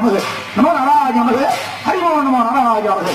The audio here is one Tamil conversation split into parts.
நமது நமோ நாராஜ நமது ஹரிமோ நமோ நாராஜ நமது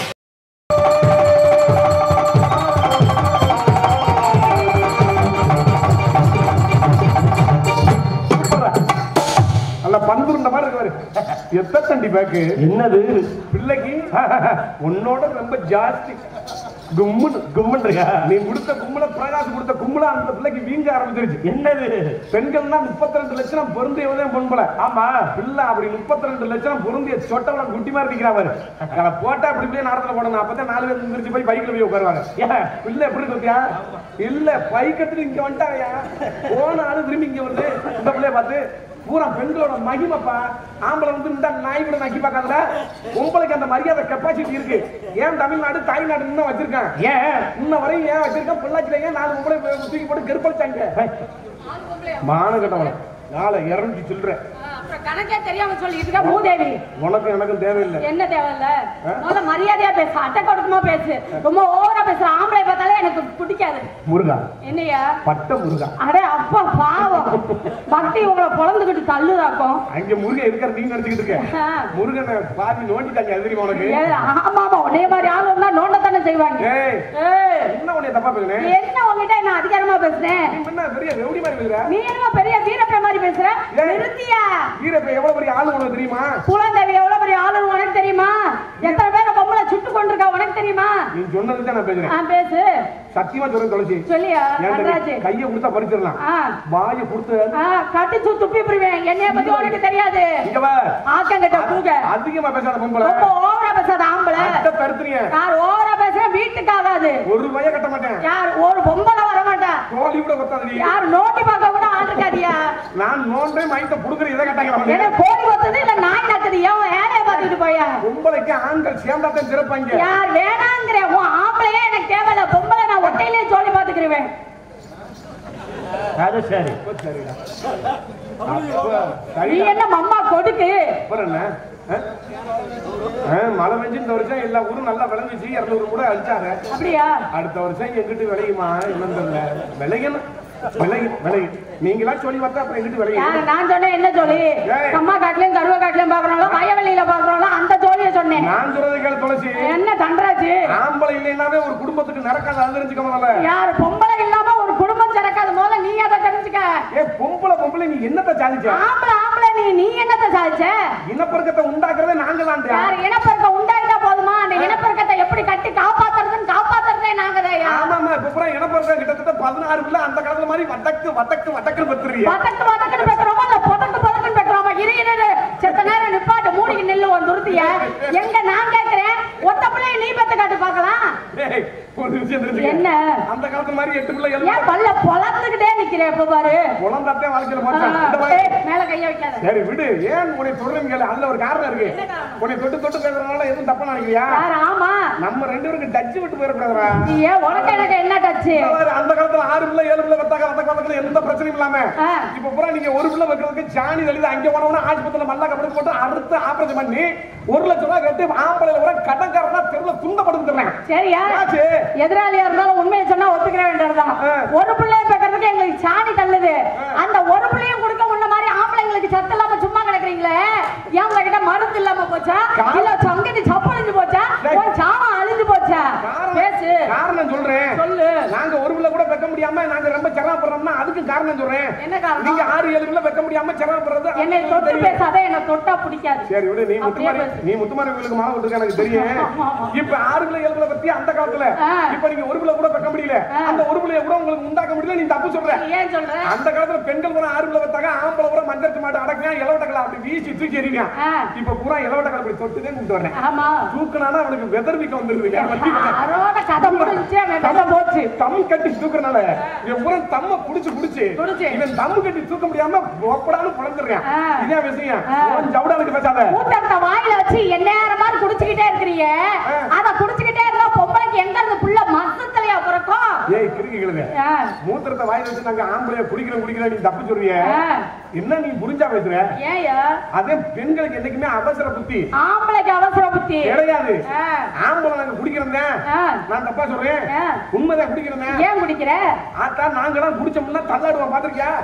நல்ல பந்துருண்ட மாதிரி இருக்கு பாரு. எத்த தண்டி பேக்கு என்னது பிள்ளைக்கு உன்னோட ரொம்ப ஜாஸ்தி கும்முன்னு கும்முன்னு இருக்கா நீ கொடுத்த கும்பல பிரகாஷ் கொடுத்த கும்பல அந்த பிள்ளைக்கு வீங்க ஆரம்பிச்சிருச்சு என்னது பெண்கள்னா முப்பத்தி ரெண்டு லட்சம் பொருந்தியவதே பொன்பல ஆமா பிள்ளை அப்படி முப்பத்தி ரெண்டு லட்சம் பொருந்திய சொட்டவள குட்டி மாதிரி இருக்கிறா பாரு அதை போட்டா அப்படி இப்படியே நடத்துல போடணும் அப்பதான் நாலு பேர் எந்திரிச்சு போய் பைக்ல போய் உட்காருவாங்க ஏன் பிள்ளை எப்படி இருக்கியா இல்ல பைக் எடுத்துட்டு இங்க வந்துட்டாங்கயா போன ஆளு திரும்பி இங்க வருது இந்த பிள்ளைய பார்த்து பூரா பெண்களோட மகிமைப்பா ஆம்பளை வந்து இந்த நாய் கூட நக்கி பார்க்காதுல உங்களுக்கு அந்த மரியாதை கெப்பாசிட்டி இருக்கு ஏன் தமிழ்நாடு தாய்நாடு இன்னும் வச்சிருக்கான் ஏன் இன்ன வரையும் ஏன் வச்சிருக்கேன் பொள்ளாச்சில ஏன் நாலு உங்களை தூக்கி போட்டு கெருப்பளிச்சாங்க மானம் கட்டவளை நாளை இறங்கி சொல்றேன் அப்புறம் கணக்கே தெரியாம சொல்லிட்டு இருக்க மூதேவி உனக்கு எனக்கும் தேவையில்லை என்ன தேவையில்ல முதல்ல மரியாதையா பேசு அட்டை கொடுக்குமா பேசு ரொம்ப ஓவரா பேசுற ஆம்பளை பார்த்தாலே எனக்கு பிடிக்காது முருகா என்னையா பட்ட முருகா அடே அப்பா பாவம் பக்தி உங்களை பொழந்துக்கிட்டு தள்ளுதாக்கும் அங்க முருகன் இருக்காரு நீ நினைச்சுக்கிட்டு இருக்க ஆ. முருகனை பாதி நோண்டிட்டாங்க அது தெரியுமா உனக்கு ஏ, ஆமா ஆமா உன்னைய மாதிரி ஆள் வந்தா நோண்டத்தானே செய்வாங்க ஏய் ஏய், என்ன உன்னை தப்பா பேசுனேன் என்ன உங்ககிட்ட என்ன அதிகாரமா பேசுனேன் நீ என்ன பெரிய ரவுடி மாதிரி பேசுற நீ என்னமோ பெரிய வீரப்பை மாதிரி பேசுற ஏய். நிறுத்தியா வீரப்ப எவ்வளவு பெரிய ஆளு உனக்கு தெரியுமா குலதேவி எவ்வளவு பெரிய ஆளு உனக்கு தெரியுமா எத்தனை பேரை பொம்பளை சுட்டு கொண்டிருக்கா உனக்கு தெரியுமா நீ சொன்னதுக்கு தான் நான் பேசுறேன் ஆ பேசு சத்தியமா சொல்றேன் தொலைச்சி சொல்லியா நடராஜ் என்கிட்ட கையை கொடுத்தா பறிச்சிடலாம் ஆ வாயை கொடுத்து ஆ கட்டிச்சு துப்பி புரிவேன் என்னைய பத்தி உனக்கு தெரியாது இங்க வா ஆக்கங்கிட்ட கூக அதிகமா பேசாத பொம்பளை ரொம்ப ஓவரா பேசாத ஆம்பளை அட்ட தடுத்துறீங்க யார் ஓவரா பேசுற வீட்டுக்கு ஆகாது ஒரு ரூபாய கட்ட மாட்டேன் யார் ஒரு பொம்பளை வர மாட்டா கோழி கூட கொத்தாதடி யார் நோட்டி பார்க்க கூட ஆள் இருக்காதியா நான் நோன்றே மைத்த புடுக்குற இதை கட்டாங்க என்ன கோழி கொத்துது இல்ல நாய் நக்குது ஏன் ஏழைய பார்த்துட்டு போயா பொம்பளைக்கு ஆண்கள் சேர்ந்தாத்தான் சிறப்பாங்க யார் வேணாங்கிற உன் ஆம்பளையே எனக்கு தேவையில்ல பொம்பளை நான் ஒட்டையிலே சொல்லி பாத்துக்கிறேன் அது சரி சரிடா நீ என்ன மம்மா கொடுக்கு அப்புறம் என்ன ஆ? ஆ, மழை பெஞ்சு இந்த வருஷம் எல்லா ஊரும் நல்லா விளைஞ்சிச்சு இருநூறு கூட அழிச்சாங்க அப்படியா அடுத்த வருஷம் எங்கிட்டு விளையுமா என்னன்னு தெரியல விளையணும் விளையும் விளையும் நீங்களா சொல்லி பார்த்தா அப்புறம் எங்கிட்டு யாரு விளையும் நான் சொன்னேன் என்ன சொல்லி ஏய். அம்மா காட்டுலயும் கருவ காட்டுலயும் பாக்குறோம்ல வயவெளியில பாக்குறோம்ல அந்த ஜோலிய சொன்னேன் நான் சொல்றது கேளு துளசி என்ன தண்டராஜு ஆம்பளை இல்லைன்னாவே ஒரு குடும்பத்துக்கு நடக்காது அது தெரிஞ்சுக்க முதல்ல யார் பொம்பளை இல்லாம ஒரு குடும்பம் சிறக்காது முதல்ல நீ அதை தெரிஞ்சுக்க ஏ பொம்பளை பொம்பளை நீ என்னத்த சாதிச்ச ஆம்பளை ஆம்பளை நீ நீ என்னத்த சாதிச்ச இனப்பெருக்கத்தை உண்டாக்குறதே நாங்க தான் யார் இனப்பெருக்கம் உண்டாயிட்டா போதுமா அந்த இனப்பெருக்கத்தை எப்படி கட்டி காப்பாத்துறதுன்னு காப்பாத்துறதே நாங்கதாயா ஆமாமா இப்ப பூரா இனப்பெருக்கம் கிட்டத்தட்ட பதினாறு பிள்ளை அந்த காலத்துல மாதிரி வட்டக்கு வட்டக்கு வட்டக்கு பத்துறியா பதக்கு பதக்குன்னு பேசுறோமா இல்ல புதக்கு பதக்குன்னு பேசுறோமா இரு இரு இரு. செத்த நேரம் நிப்பாட்டு மூடிக்கு நெல்லு ஒரு துருத்திய எங்க நான் கேக்குறேன் ஒத்த பிள்ளைய நீ பெத்து காட்டு பார்க்கலாம் ஏய், ஒரு விஷயம் தெரிஞ்சுக்க என்ன அந்த காலத்து மாதிரி எட்டு பிள்ளை ஏன் எழுத பல்ல பொழந்துகிட்டே நிக்கிறேன் இப்ப பாரு குழந்தாத்தே வாழ்க்கையில ஆ, போச்சான் இந்த மாதிரி ஏய், மேல கைய வைக்காத சரி விடு ஏன் உன்னை தொடரும் கேளு அதுல ஒரு காரணம் இருக்கு என்ன காரணம்? உன்னை தொட்டு தொட்டு பேசுறதுனால எதுவும் தப்பா நினைக்கிறியா யார் ஆமா நம்ம ரெண்டு பேருக்கு டச் விட்டு போயிடக்கூடாதுடா நீ ஏன் உனக்கு எனக்கு என்ன டச்சு அந்த காலத்துல ஆறு பிள்ளை ஏழு பிள்ளை வத்தாக்க வத்த காலத்துல எந்த பிரச்சனையும் இல்லாம ஆ. இப்ப பூரா நீங்க ஒரு பிள்ளை வைக்கிறதுக்கு சாணி தள்ளிது அங்க போனவன ஆஸ்பத்திரியில மல்லாக்க படுத்து போட்டு அடுத்து ஆபரேஷன் பண்ணி ஒரு லட்சம் ரூபாய் கட்டி ஆம்பளை கூட கடன்காரனா தெருல துண்டப்படுத்துறாங்க சரியா ஆச்சு எதிராளியா இருந்தாலும் உண்மையை சொன்னா ஒத்துக்கிற வேண்டியதுதான் ஆ. ஒரு பிள்ளைய பெக்கிறதுக்கு எங்களுக்கு சாணி தள்ளுது அந்த ஒரு பிள்ளையும் கொடுக்க உன்ன மாதிரி ஆம்பளைங்களுக்கு சத்து இல்லாம சும்மா கிடக்குறீங்களே ஏன் உங்ககிட்ட மருந்து இல்லாம போச்சா கா- இல்ல சங்கதி சப்பழிஞ்சு போச்சா டேய். உன் சாணம் அழிஞ்சு போச்சா காரணம் பேசு காரணம் சொல்றேன் சொல்லு நாங்க ஒரு பிள்ளை கூட வைக்க முடியாம நாங்க ரொம்ப சிரமப்படுறோம்னா அதுக்கு காரணம் சொல்றேன் என்ன காரணம்? நீங்க ஆறு ஏழு பிள்ளை வைக்க முடியாம சிரமப்படுறது அது என்னை எனக்கு தொட்டு தெரியும். பேசாத என்ன தொட்டா பிடிக்காது சரி விடு நீ அப்படியே முத்துமாரி பேசு. நீ முத்துமாரி கோயிலுக்கு மாலை விட்டுருக்க எனக்கு தெரியும் ஆமா, ஆமா. இப்ப ஆறு பிள்ளை ஏழு பிள்ளை பத்தி அந்த காலத்துல ஆ. இப்ப நீங்க ஒரு பிள்ளை கூட வைக்க முடியல ஆ. அந்த ஒரு பிள்ளைய கூட உங்களுக்கு உண்டாக்க முடியல நீ தப்பு சொல்ற நீ ஏன் சொல்ற அந்த காலத்துல பெண்கள் பூரா ஆறு பிள்ளை வைத்தாங்க ஆம்பளை பூரா மஞ்சள் மாட்டு அடக்கினா இலவட்டக்கலை அப்படி வீசி தூக்கி எறிங்க ஆ. இப்ப பூரா இலவட்டக்கலை அப்படி தொட்டுதே கூப்பிட்டு வர்றேன் ஆமா தூக்குனானா அவனுக்கு வெதர்விக்க வந்துருது ஏன் வண்டி மேல? அரோட கதை முடிஞ்சு அவன் வெதை போச்சு தம் கட்டி தூக்குறனால இவன் பூரா தம்ம புடிச்சு புடிச்சு புடிச்சு. இவன் தம்மு கட்டி தூக்க முடியாம ஒப்படாலும் புலந்துடுறான் ஆ. இதே விஷயம் ஆ. உன் ஜவுடாலுக்கு பேசாத ஊட்டத்தை வாயில வச்சு எந்நேரமா குடிச்சுக்கிட்டே இருக்கிறீங்க ஆ. அத குடிச்சுக்கிட்டே இருந்தா பொம்பளைக்கு எங்க இருந்து புள்ள மசத்துலயா பிறக்கும் ஏய் கிறுக்கிகளுங்க ஆ, மூத்திரத்தை வாயில வச்சு நாங்க ஆம்பளைய குடிக்கிறோம் குடிக்கிறோம் நீ தப்பு சொல்றிய ஆ. என்ன நீ புரிஞ்சா பேசுற ஏய்யா அதே பெண்களுக்கு என்னைக்குமே அவசர புத்தி ஆம்பளைக்கு அவசர புத்தி கிடையாது ஆ, ஆம்பளை நாங்க குடிக்கிறோம் ஆ. நான் தப்பா சொல்றேன் ஆ. உண்மைதான் குடிக்கிறோம் ஏன் குடிக்கிற ஆத்தா நாங்கெல்லாம் குடிச்சோம்னா தள்ளாடுவோம் பாத்திருக்கியா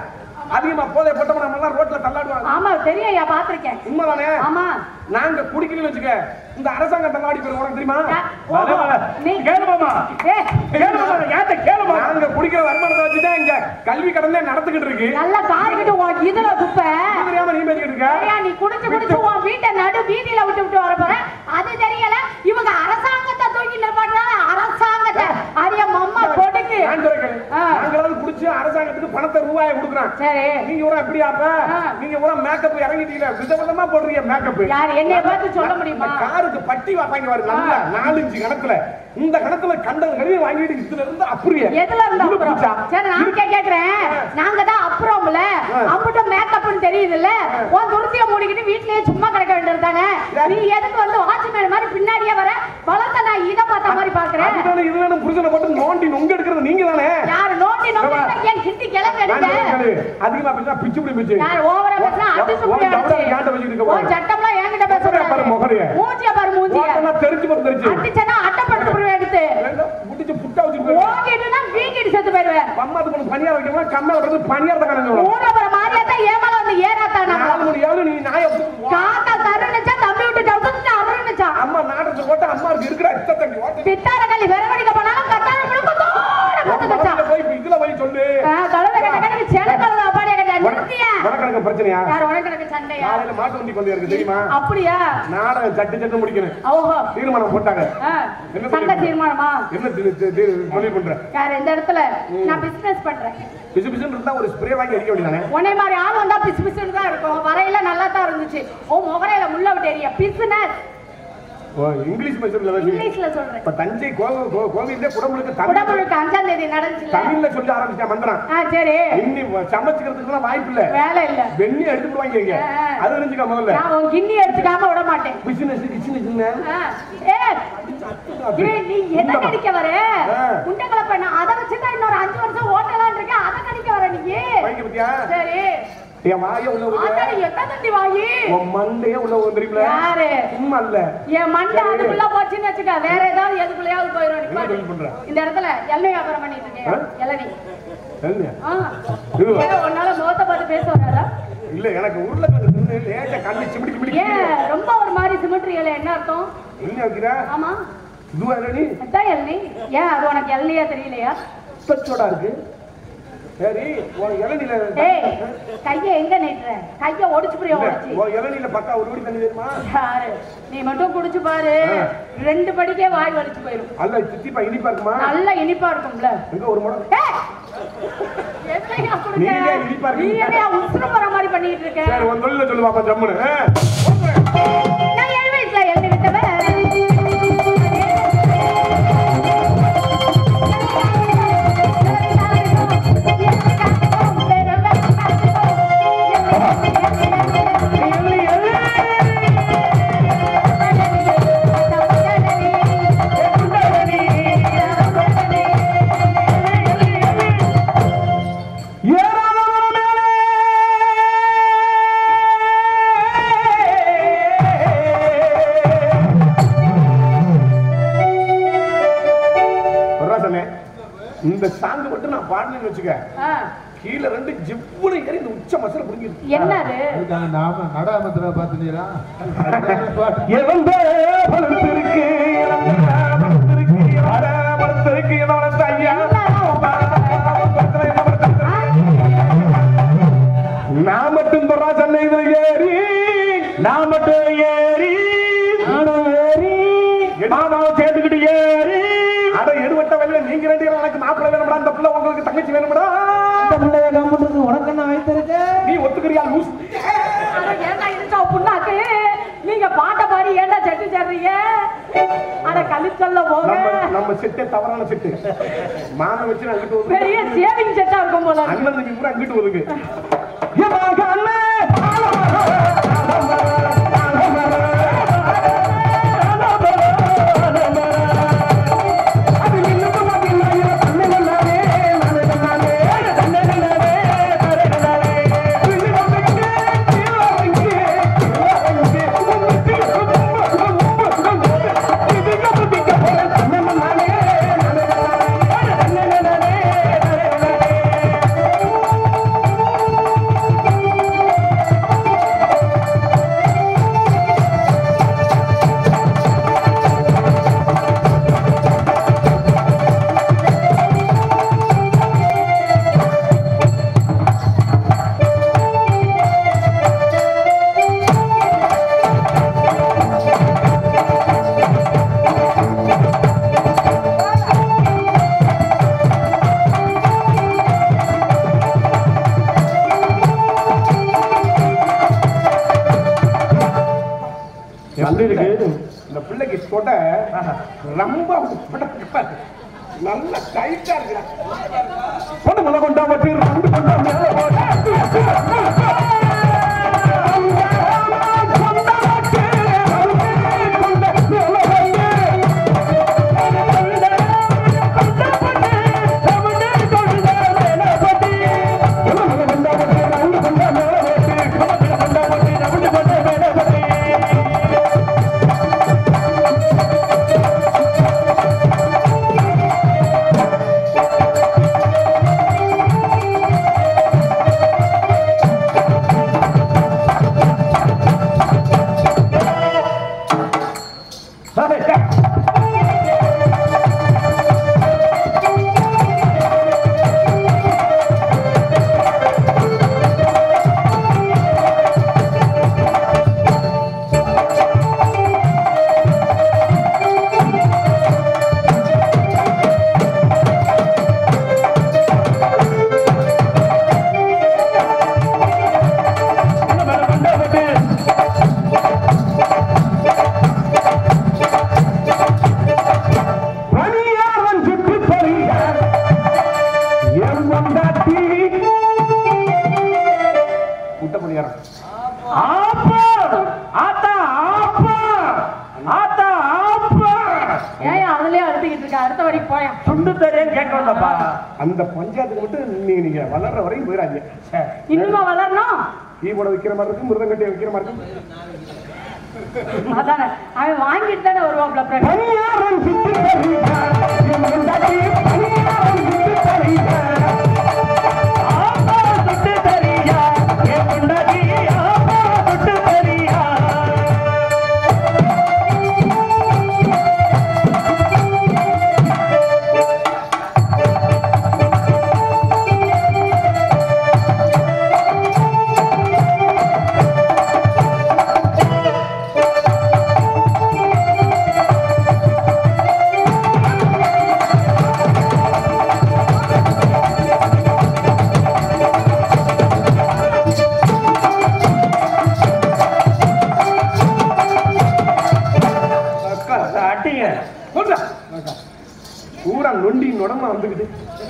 அதிகமா போதை போட்டோம் நம்ம எல்லாம் ரோட்ல தள்ளாடுவாங்க ஆமா தெரியும் ஐயா பாத்திருக்கேன் உண்மைதானே ஆமா நாங்க குடிக்கலன்னு வச்சுக்க இந்த அரசாங்கம் தள்ளாடி போய் உனக்கு தெரியுமா யா- ஓஹோ, நீ கேளுமாமா ஏய், கேளுமாமா ஏத்த கேளுமா நாங்க குடிக்கிற வருமானத்தை வச்சுதான் இங்க கல்வி கடனே நடந்துகிட்டு இருக்கு நல்லா காரிக்கிட்டு உன் இதுல குப்ப இது தெரியாம நீ பேசிக்கிட்டு இருக்க ஐயா, நீ குடிச்சு குடிச்சு உன் வீட்டை நடு வீதியில விட்டு விட்டு வர போற அது தெரியல இவங்க அரசாங்கத்தை தூக்கி நிப்பாட்டுறாங்க அரசாங்கத்தை அரிய மம்மா கொடுக்கு நான் சொல்றேன் ஆ. நாங்களாவது குடிச்சு அரசாங்கத்துக்கு பணத்தை ரூபாயை கொடுக்குறோம் சரி நீங்க பூரா எப்படி அப்ப ஆ. நீங்க பூரா மேக்கப் இறங்கிட்டீங்க விதவிதமா போடுறீங்க மேக்கப் யார் என்னைய பார்த்து சொல்ல முடியுமா காருக்கு பட்டி வாப்பாங்க பாரு நல்லா நாலஞ்சு கணக்குல இந்த கணக்குல கண்டது கழுவி வாங்கிட்டு இதுல இருந்து அப்படியே எதுல இருந்து இது அப்புறம் பிடிச்சா? சரி நான் கே- கேக்குறேன் நாங்க தான் அப்புறம்ல ஆ. அம்புட்ட மேக்கப்னு தெரியுதுல்ல உன் துருத்திய மூடிக்கிட்டு வீட்லயே சும்மா கிடக்க வேண்டியதுதானே நீ எதுக்கு வந்து வாட்ச்மேன் மாதிரி பின்னாடியே வர வளர்த்த நான் இத பார்த்த மாதிரி பாக்குறேன் அதுதானே இது வேணும் புருஷனை போட்டு நோண்டி நொங்க எடுக்கிறது நீங்க தானே யாரு நோண்டி நோண்டி ஏன் கிண்டி கிளம்பி நான் அடிக்க சொல்றேன் கேளு. அதிகமா பேசினா பிச்சு பிடி பிச்சு யார் ஓவரா பேசினா அடிச்சு உன் புடி தவறை அடிச்சு. ஏன்ட்ட வச்சுக்கிட்டு இருக்க உன் பாரு. சட்டம்லாம் என்கிட்ட பேச முகரைய பாரு, முகரைய. மூஞ்சிய பாரு மூஞ்சிய ஓட்டனா தெரிச்சு போட்டு தெரிச்சு அடிச்சனா அட்டப்பட்டு புடி எடுத்து முடிச்சு புட்டா வச்சுட்டு போயிரு. ஓடிட்டுனா வீங்கிட்டு செத்து போயிருவேன் பம்மாத்து பொண்ணு பனியார வைக்கலாம் கம்மியா வந்து பனியார தான் கணக்கு வரும். ஊர்ல போற மாதிரியா தான் ஏமால வந்து ஏறாத்தா நாலு நம்ம மணி ஏழு நீ நாயை காத்தா தருணுச்சா தம்பி விட்டு டவுட்டு அவருனுச்சா அம்மா நாட்டத்தை போட்டு அம்மாவுக்கு இருக்கிற இஷ்டத்தை ஓட்டு பித்தார கல்லி விரவடிக்க போனாலும் கத்தாழ முழுக்க தோட உன் கத்துச்சா மகன்கிட்ட போய் இப்ப இதுல போய் சொல்லு கழுத கட்ட கணக்கு சேல கழுத அப்பாடிய கட்ட நிறுத்தியா உனக்கு எனக்கு பிரச்சனையா யார் உனக்கு எனக்கு சண்டையா காலையில மாட்டு வண்டி கொண்டு இருக்கு தெரியுமா அப்படியா நாடகம் சட்டு சட்டு முடிக்கணும் ஓஹோ தீர்மானம் போட்டாங்க ஆ, என்ன சங்க தீர்மானமா என்ன தி- தி- தி- தொழில் பண்ற யார் இந்த இடத்துல நான் பிசினஸ் பண்றேன் பிசு பிசுன்னு இருந்தா ஒரு ஸ்ப்ரே வாங்கி அடிக்க வேண்டியதானே உன்னை மாதிரி ஆள் வந்தா பிசு பிசுன்னு தான் இருக்கும் வரையில நல்லா தான் இருந்துச்சு ஓ முகரையில முள்ள விட்டு எறிய பிசினஸ் ஓ, இங்கிலீஷ் மெசேஜ்ல பேசுறீங்க இங்கிலீஷ்ல சொல்றேன் இப்ப தஞ்சை கோ- கோ- கோவில்ல குடமுழுக்கு தமிழ் குடமுழுக்கு அஞ்சாம் தேதி நடந்துச்சுல தமிழ்ல சொல்லி ஆரம்பிச்சா மந்திரம் ஆ சரி இன்னி சமைச்சுக்கிறதுக்கு வாய்ப்பு இல்ல வேலை இல்ல வெண்ணி எடுத்துட்டு வாங்க இங்க ஆ. அது தெரிஞ்சுக்க முதல்ல நான் உன் கிண்ணி எடுத்துக்காம விட மாட்டேன் பிசினஸ் கிச்சன் ஆ, ஏ, ஏய், நீ என்ன கடிக்க வர ஆ. உண்டங்களை பண்ண அதை வச்சுதான் இன்னொரு அஞ்சு வருஷம் ஓட்டலான் இருக்கேன் அதை கடிக்க வர நீ வாங்கி பத்தியா சரி என் வாய உள்ள ஊது. ஆத்தாடி எத்தனை தண்டி வாங்கி உன் மண்டைய உள்ள ஊது தெரியுமில யாரு சும்மா இல்ல என் மண்டை அதுக்குள்ள போச்சுன்னு வச்சுக்க வேற ஏதாவது எதுக்குள்ளயாவது போயிடும் என்ன நிப்பாட்டு. தொழில் பண்ற? இந்த இடத்துல எண்ணெய் வியாபாரம் பண்ணிட்டு இருக்கேன் ஆ? இளநீ என்ன? ஆ. இதுவா? ஏன் உன்னால முகத்தை பார்த்து பேச வராதா இல்ல எனக்கு உருளைக்கிழங்கு தின்னு லேசா கண்ணு சிமிடி சிமிடி ஏன் ரொம்ப ஒரு மாதிரி சிமெட்ரியல என்ன அர்த்தம் என்ன வைக்கிற ஆமா இதுவா இல்ல நீ அதான் இளநீ ஏன் அது உனக்கு இளநியா தெரியலையா பச்சோடா இருக்கு சரி உன் இளநில ஏய் கைய எங்க நீட்டுற கைய ஒடிச்சு புரிய இல்ல, ஒடிச்சு உன் இளநில பக்கா ஒரு ஓடி தண்ணி தெரியுமா யாரு நீ மட்டும் குடிச்சு பாரு ஆ. ரெண்டு படிக்கே வாய் வலிச்சு போயிடும் அல்ல சித்திப்பா இனிப்பா இருக்குமா நல்ல இனிப்பா இருக்கும்ல எங்க ஒரு முடம் ஏய்! என்னய்யா குடுக்க? நீங்க இனிப்பா நீ இருக்கீங்க. என்னய்யா உசுறு போற மாதிரி பண்ணிட்டு இருக்க சரி உன் தொழில சொல்லு பாப்பா ஜம்முன்னு ஆ? நான் ஏழு வயசுல எழுதி விட்டவன் ஏறாதவன மேலே வர்றாசனே, இந்த சாங் மட்டும் நான் பாடணும்னு வச்சுக்க ஆ, கீழே ரெண்டு ஜிப்புனு ஏறி இந்த உச்ச மசல புடிங்கிருக்கு என்னது அதுக்காக நாம நடாமத்துல பாத்துனீரா எவந்த பலத்திற்கு பலத்திற்கு பலத்திற்கு என்னோட ஐயா நான் மட்டும் தொடரா சென்னை இதுல ஏறி நான் மட்டும் ஏறி நானும் ஏறி நானும் சேர்த்துக்கிட்டு ஏறி அட எடுவட்ட வேலையில நீங்க ரெண்டு பேரும் எனக்கு மாப்பிள்ளை வேணும்டா அந்த பிள்ளை உங்களுக்கு தங்கச்சி வேணும்டா உனக்கு என்ன வைத்திருக்கேன் நீ ஒத்துக்கிறியா லூஸ் அட, ஏன்டா இருக்கா புண்ணாக்கு நீங்க பாட்ட பாடி ஏன்டா செட்டு சேர்றீங்க அட கலிச்சல்ல போங்க நம்ம நம்ம செட்டே தவறான செட்டு மான வச்சு நான் அங்கிட்டு பெரிய வந்து சேவிங் செட்டா இருக்கும் போல இருக்கு. அண்ணன் தம்பி பூரா அங்கிட்டு ஒதுங்கு எப்படி இருக்கு இந்த பிள்ளைக்கு தொட ரொம்ப உடம்பு நல்ல டைட்டா இருக்குடா பொண்ணு முத கொண்டா பட்டி ரெண்டு கொண்டா மேல போட்டு பணியாரன் சுற்றி பறிய என் வந்தாட்டி முட்டை பணியாரம் ஆப்பா ஆத்தா ஆப்பா ஆத்தா ஆப்பா ஏன் அதுலயே அறுத்துக்கிட்டு இருக்க அடுத்த வரைக்கும் போயா துண்டு தரேன்னு கேட்கணும்ப்பா அந்த பஞ்சாயத்துக்கு மட்டும் நீங்க நீங்க வளர்ற வரையும் போயிடாதீங்க இன்னுமா வளரணும் கீபோர்டு வைக்கிற மாதிரி இருக்கு மிருதங்கட்டி வைக்கிற மாதிரி இருக்கு அதானே அவன் வாங்கிட்டு தானே வருவாப்ல பிரகாஷ் பணியாரன் சுற்றி பறிய என் வந்தாட்டி பணியாரன் சுற்றி பறிய ஆப்பா சுட்டு தரியா என் பொண்டாட்டி ஆப்பா சுட்டு தரியா அக்கா அட்டிங்க போடுறா பூரா நொண்டி நொடமா வந்துக்குது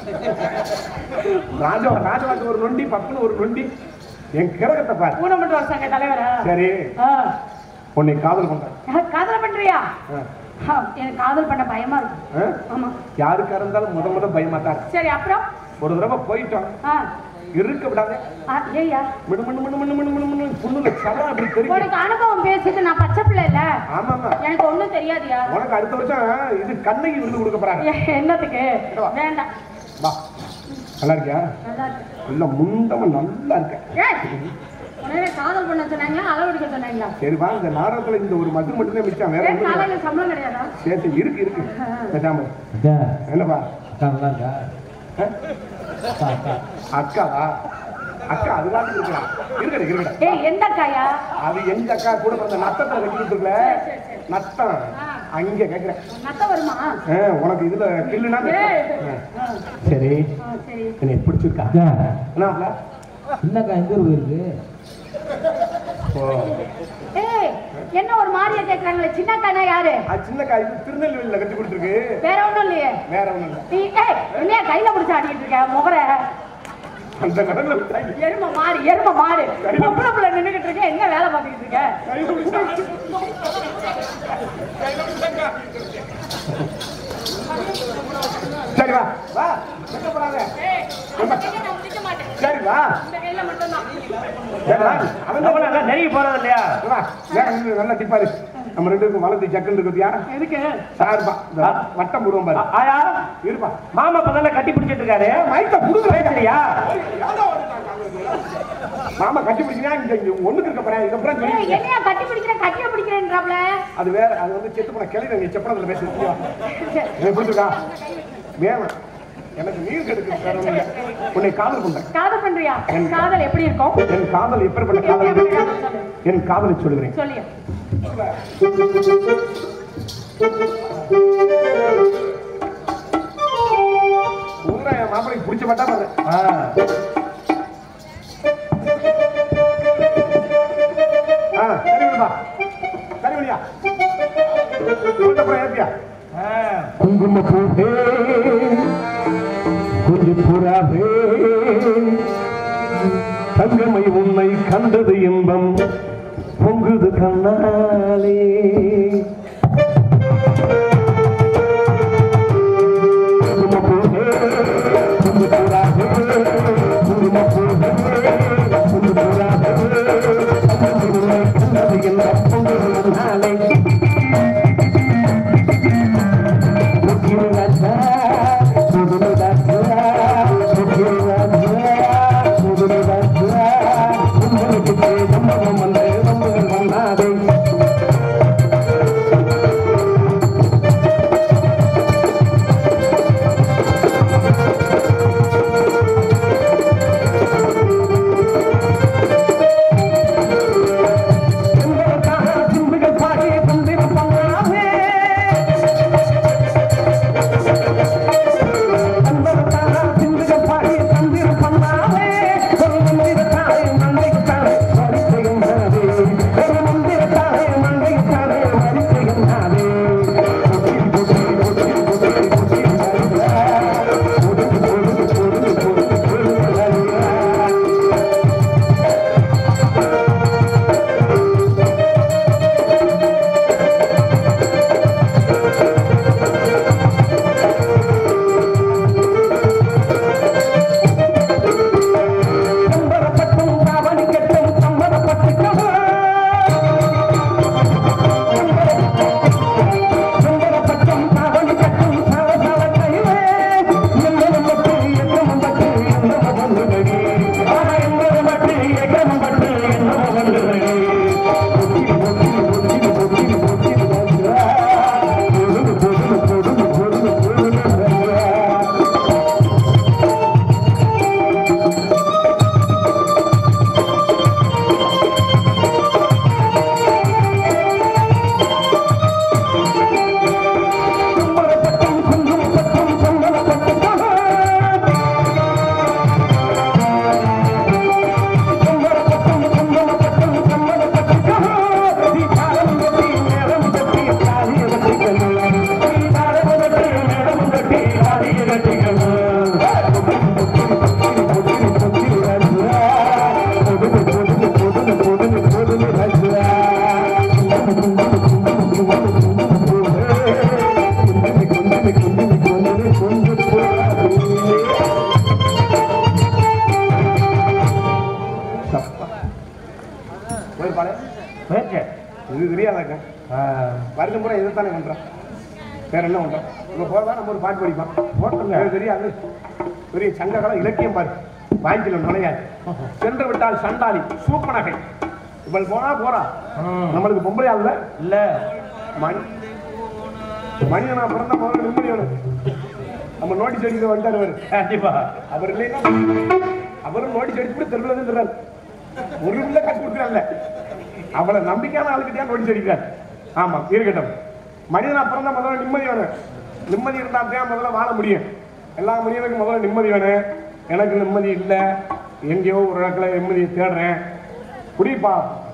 ராஜா ராஜவாக்கு ஒரு நொண்டி பப்புனு ஒரு நொண்டி என் கிரகத்தை பாரு ஊனமட்டு ஒரு சங்க தலைவரா சரி ஆ. உன்னை காதல் பண்றேன் காதல் பண்றியா ஆ. ஆ, எனக்கு காதல் பண்ண பயமா இருக்கு ஆ? ஆமா யாருக்கா இருந்தாலும் முத முத பயமா தான் இருக்கு. சரி அப்புறம் ஒரு தடவை போயிட்டோம் ஆ, இருக்க விடாத ஆ, ஏய்யா மினு மினு மினு மினு மினு மினு மினு புண்ணுல சலம் அப்படி தெரியும் உனக்கு அனுபவம் பேசிட்டு நான் பச்சை பிள்ளை இல்ல ஆமா ஆமா எனக்கு ஒண்ணும் தெரியாதியா உனக்கு அடுத்த வருஷம் இது கண்ணகி விருது கொடுக்க போறாங்க ஏ, என்னத்துக்கு வா. வேண்டாம் வா நல்லா இருக்கியா நல்லா இருக்கு இல்ல முண்டம நல்லா இருக்க ஏய், உடனே காதல் பண்ண சொன்னாங்க அளவெடுக்க சொன்னாங்களா சரி வா இந்த நாடகத்துல இந்த ஒரு மது மட்டும்தான் மிச்சம் வேற ஏன் ஒண்ணும் இல்ல. காலையில சம்பளம் கிடையாதா சரி சரி, இருக்கு இருக்கு பேசாம இரு. அக்கா என்னப்பா அக்கா நல்லா இருக்கா ஆ? அக்கா அக்கா அக்காவா அக்கா அது பாட்டுக்கு இருக்கலாம் இருக்கடா இருக்கடா ஏய் எந்த காயா அது எங்க அக்கா கூட பிறந்த நத்தத்துல கட்டிக்கிட்டு இருக்கல நத்தம் அங்க கேக்குறேன் நத்த வருமா ஆ, உனக்கு இதுல கில்லுனா ஏய். ஆ. சரி ஆ, சரி என்னை பிடிச்சிருக்கா அக்கா என்ன சின்னக்கா எந்த ஊர் போயிருக்கு ஓ ஏய் என்ன ஒரு மாதிரியா கேக்குறாங்களே சின்ன அக்கானா யாரு அது சின்ன காய் திருநெல்வேலியில கட்டி கொடுத்துருக்கு வேற ஒண்ணும் இல்லையே வேற ஒண்ணும் இல்ல நீ ஏய் என்னையா கையில பிடிச்சு ஆடிட்டு இருக்க முகர அந்த கடல்ல விட்டாங்க. எரும மாடு எரும மாடு பொம்பளை பிள்ளை நின்னுகிட்டு இருக்க என்ன வேலை பார்த்துக்கிட்டு இருக்க கையில விட்டாங்க. சரி வா வா எங்க போறாங்க சரி வா இந்த கையில மட்டும்தான் சரி வா அவன் நெருங்கி போறது இல்லையா வா வேற ஒண்ணு நல்லா டிப்பாரு நம்ம ரெண்டு பேருக்கும் வளர்ந்து ஜக்குன்னு இருக்குதியா எதுக்கு சார்பா இந்த வட்டம் போடுவோம் பாரு ஆயா இருப்பா மாமா இப்பதானே கட்டி பிடிச்சிட்டு இருக்காரு மைக்க புடுங்க சரியா மாமா கட்டி பிடிக்கிறா இங்க இங்க ஒண்ணுக்கு இருக்க போறேன் இதுக்கப்புறம் ஏய், சொல்லி என்னையா கட்டி பிடிக்கிற கட்டிய பிடிக்கிறேன்றாப்ல அது வேற அது வந்து செத்து போன கிளவி நீ செப்பனத்துல பேசுறியா எனக்கு பிடிச்சிருக்கா வேணாம் எனக்கு நீர் கெடுக்கு வேற ஒண்ணும் இல்ல. உன்னை காதல் பண்றேன் காதல் பண்றியா காதல் எப்படி இருக்கும் என் காதல் எப்பேற்பட்ட காதல் எப்படி இருக்கு? காதல் சொல்லு. என் காதலை சொல்லுகிறேன் சொல்லியா ஊரா என் மாப்பிளைக்கு பிடிச்ச மாட்டா பாரு ஆ சரி விடுப்பா சரி மணியா அப்புறம் ஏத்தியா குங்குமப்பூவே கொஞ்சம் புறாவே தங்கமை உன்னை கண்டது இன்பம் பொங்குது கண்ணாலே குங்குமப்பூவே கொஞ்சம் புறாவே குங்குமப்பூவே கொஞ்சம் புறாவே தங்கமை உன்னை கண்டது இன்பம் பொங்குது கண்ணாலே போயிருப்பாளே இது தெரியாதாக்க வருஷம் பூரா இதைத்தானே பண்றான் வேற என்ன பண்றான் இங்க போறதா நம்ம ஒரு பாட்டு படிப்பான் போட்டுங்க தெரியாது பெரிய சங்ககாலம் இலக்கியம் பாரு வாங்கிக்கல நுழையாது சென்று விட்டால் சண்டாளி சூப்பனகை இவள் போனா போறா நம்மளுக்கு பொம்பளை ஆளுல இல்ல மணி மனிதனா பிறந்த போகிற நிம்மதி வேணும் நம்ம நோட்டீஸ் அடிக்க வந்துட்டார் அவர் கண்டிப்பா அவர் இல்லைன்னா அவரும் நோட்டீஸ் அடிச்சு கூட தெருவில் இருந்துறாரு ஒரு உள்ள கட்டி கொடுக்குறாங்க அவளை நம்பிக்கையான ஆளுக்கிட்டே நோட்டீஸ் அடிக்கிறார் ஆமா இருக்கட்டும் மனிதனா பிறந்த முதல்ல நிம்மதி வேணும் நிம்மதி இருந்தா தான் முதல்ல வாழ முடியும் எல்லா மனிதனுக்கும் முதல்ல நிம்மதி வேணும் எனக்கு நிம்மதி இல்லை எங்கேயோ ஒரு இடத்துல நிம்மதியை தேடுறேன் குடிப்பா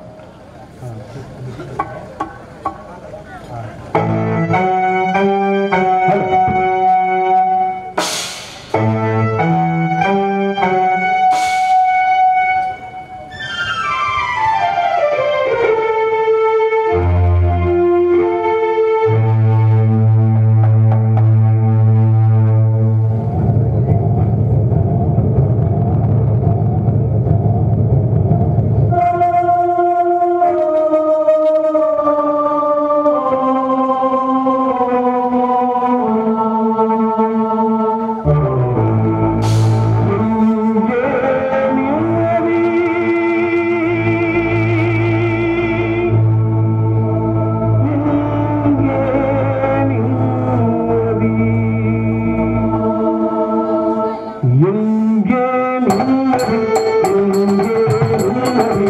எங்கே நிம்மதி எங்கே நிம்மதி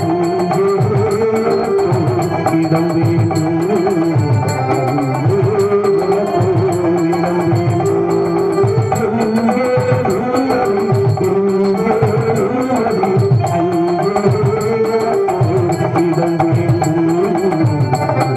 எங்கே இடம் வேண்டும் இடம் வேண்டும் எங்கே நிம்மதி எங்கே நிம்மதி அங்கே இடம் வேண்டும்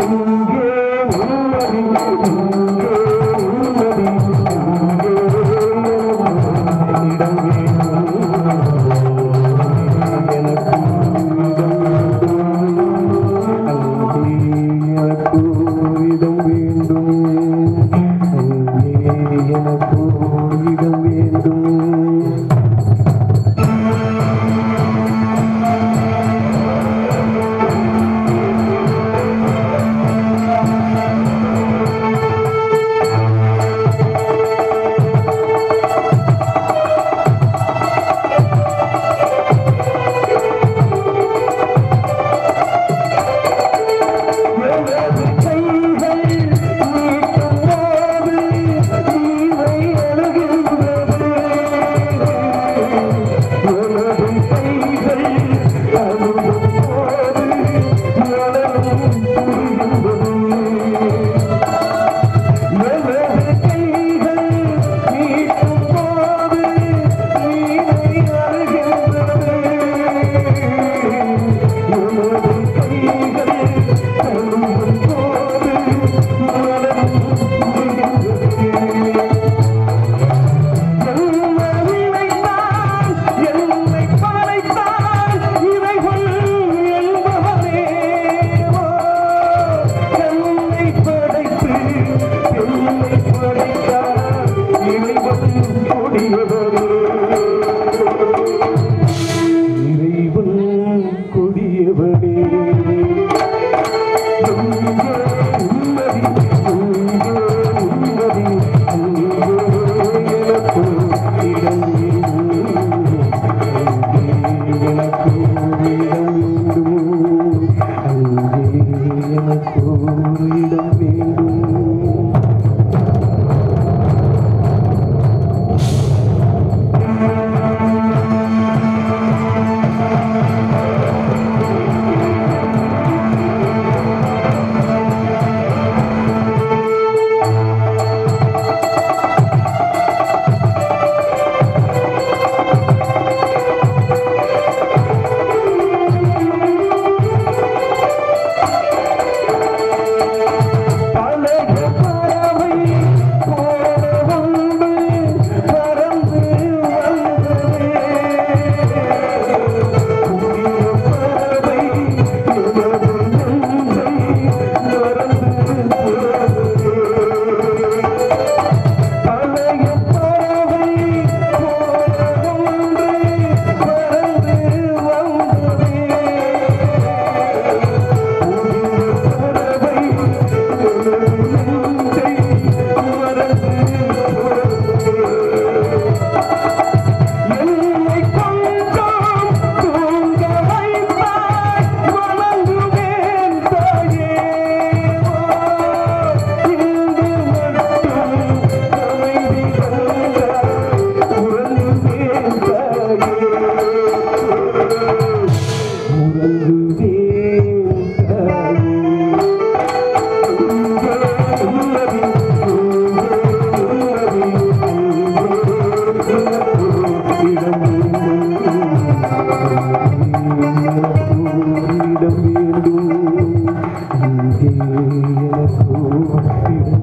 இடம் வேண்டும் இங்கே எனக்கு இடம்